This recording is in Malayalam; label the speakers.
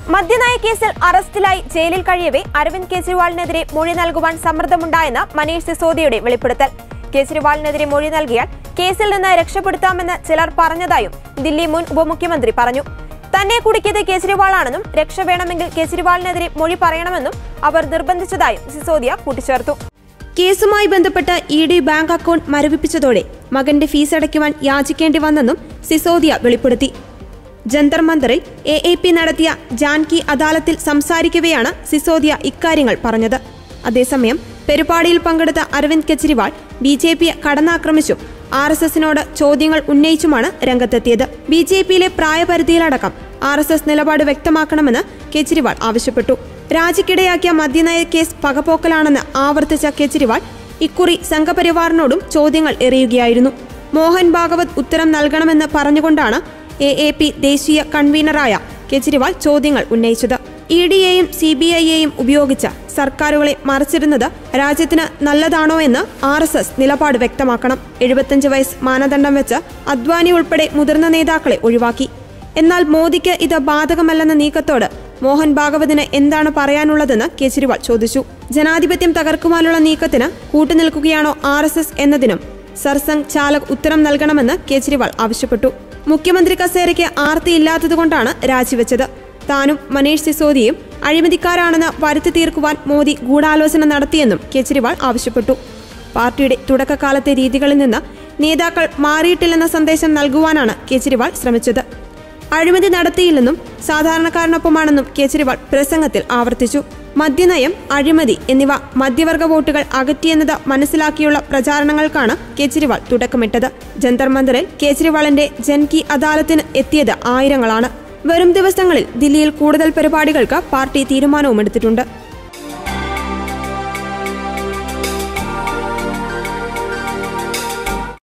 Speaker 1: മദ്യനയ കേസിൽ അറസ്റ്റിലായി ജയിലിൽ കഴിയവേ അരവിന്ദ് കെജ്രിവാളിനെതിരെ മൊഴി നൽകുവാൻ സമ്മർദ്ദമുണ്ടായെന്ന് മനീഷ് സിസോദിയുടെ വെളിപ്പെടുത്തൽ കേജ്രിവാളിനെതിരെ മൊഴി നൽകിയാൽ കേസിൽ നിന്ന് രക്ഷപ്പെടുത്താമെന്ന് ചിലർ പറഞ്ഞതായും ദില്ലി മുൻ ഉപമുഖ്യമന്ത്രി പറഞ്ഞു തന്നെ കുടുക്കിയത് കേജ്രിവാളാണെന്നും രക്ഷ വേണമെങ്കിൽ കേജ്രിവാളിനെതിരെ മൊഴി പറയണമെന്നും അവർ നിർബന്ധിച്ചതായും സിസോദിയ കൂട്ടിച്ചേർത്തു കേസുമായി ബന്ധപ്പെട്ട് ഇ ഡി ബാങ്ക് അക്കൗണ്ട് മരവിപ്പിച്ചതോടെ മകന്റെ ഫീസ് അടയ്ക്കുവാൻ യാചിക്കേണ്ടി വന്നെന്നും സിസോദിയ വെളിപ്പെടുത്തി ജന്തർ മന്ദറിൽ എ എ പി നടത്തിയ ജാൻകി അദാലത്തിൽ സംസാരിക്കവെയാണ് സിസോദിയ ഇക്കാര്യങ്ങൾ പറഞ്ഞത് അതേസമയം പരിപാടിയിൽ പങ്കെടുത്ത അരവിന്ദ് കെജ്രിവാൾ ബി ജെ പിയെ കടന്നാക്രമിച്ചും ആർ എസ് എസിനോട് ചോദ്യങ്ങൾ ഉന്നയിച്ചുമാണ് രംഗത്തെത്തിയത് ബി ജെ പിയിലെ പ്രായപരിധിയിലടക്കം ആർ എസ് എസ് നിലപാട് വ്യക്തമാക്കണമെന്ന് കെജ്രിവാൾ ആവശ്യപ്പെട്ടു രാജിക്കിടയാക്കിയ മദ്യനയ കേസ് പകപോക്കലാണെന്ന് ആവർത്തിച്ച കെജ്രിവാൾ ഇക്കുറി സംഘപരിവാറിനോടും ചോദ്യങ്ങൾ എറിയുകയായിരുന്നു മോഹൻ ഭാഗവത് ഉത്തരം നൽകണമെന്ന് പറഞ്ഞുകൊണ്ടാണ് എ എ പി ദേശീയ കൺവീനറായ കെജ്രിവാൾ ചോദ്യങ്ങൾ ഉന്നയിച്ചത് ഇ ഡിയെയും സി ബി ഐയെയും ഉപയോഗിച്ച് സർക്കാരുകളെ മറിച്ചിടുന്നത് രാജ്യത്തിന് നല്ലതാണോ എന്ന് ആർ എസ് എസ് നിലപാട് വ്യക്തമാക്കണം എഴുപത്തഞ്ച് വയസ്സ് മാനദണ്ഡം വെച്ച് അദ്വാനി ഉൾപ്പെടെ മുതിർന്ന നേതാക്കളെ ഒഴിവാക്കി എന്നാൽ മോദിക്ക് ഇത് ബാധകമല്ലെന്ന നീക്കത്തോട് മോഹൻ ഭാഗവതിന് എന്താണ് പറയാനുള്ളതെന്ന് കേജ്രിവാൾ ചോദിച്ചു ജനാധിപത്യം തകർക്കുവാനുള്ള നീക്കത്തിന് കൂട്ടുനിൽക്കുകയാണോ ആർ എസ് എസ് എന്നതിനും സർസംഘ് ചാലക് ഉത്തരം നൽകണമെന്ന് കേജ്രിവാൾ ആവശ്യപ്പെട്ടു മുഖ്യമന്ത്രി കസേരയ്ക്ക് ആർത്തിയില്ലാത്തതുകൊണ്ടാണ് രാജിവെച്ചത് താനും മനീഷ് സിസോദിയും അഴിമതിക്കാരാണെന്ന് വരുത്തി തീർക്കുവാൻ മോദി ഗൂഢാലോചന നടത്തിയെന്നും കേജ്രിവാൾ ആവശ്യപ്പെട്ടു പാർട്ടിയുടെ തുടക്കകാലത്തെ രീതികളിൽ നിന്ന് നേതാക്കൾ മാറിയിട്ടില്ലെന്ന സന്ദേശം നൽകുവാനാണ് കേജ്രിവാൾ ശ്രമിച്ചത് അഴിമതി നടത്തിയില്ലെന്നും സാധാരണക്കാരനൊപ്പമാണെന്നും കേജ്രിവാൾ പ്രസംഗത്തിൽ ആവർത്തിച്ചു മദ്യനയം അഴിമതി എന്നിവ മധ്യവർഗ വോട്ടുകൾ അകറ്റിയെന്നത് മനസ്സിലാക്കിയുള്ള പ്രചാരണങ്ങൾക്കാണ് കേജ്രിവാൾ തുടക്കമിട്ടത് ജന്തർ മന്ദിറിൽ കേജ്രിവാളിന്റെ ജൻകി അദാലത്തിന് എത്തിയത് ആയിരങ്ങളാണ് വരും ദിവസങ്ങളിൽ ദില്ലിയിൽ കൂടുതൽ പരിപാടികൾക്ക് പാർട്ടി തീരുമാനവും എടുത്തിട്ടുണ്ട്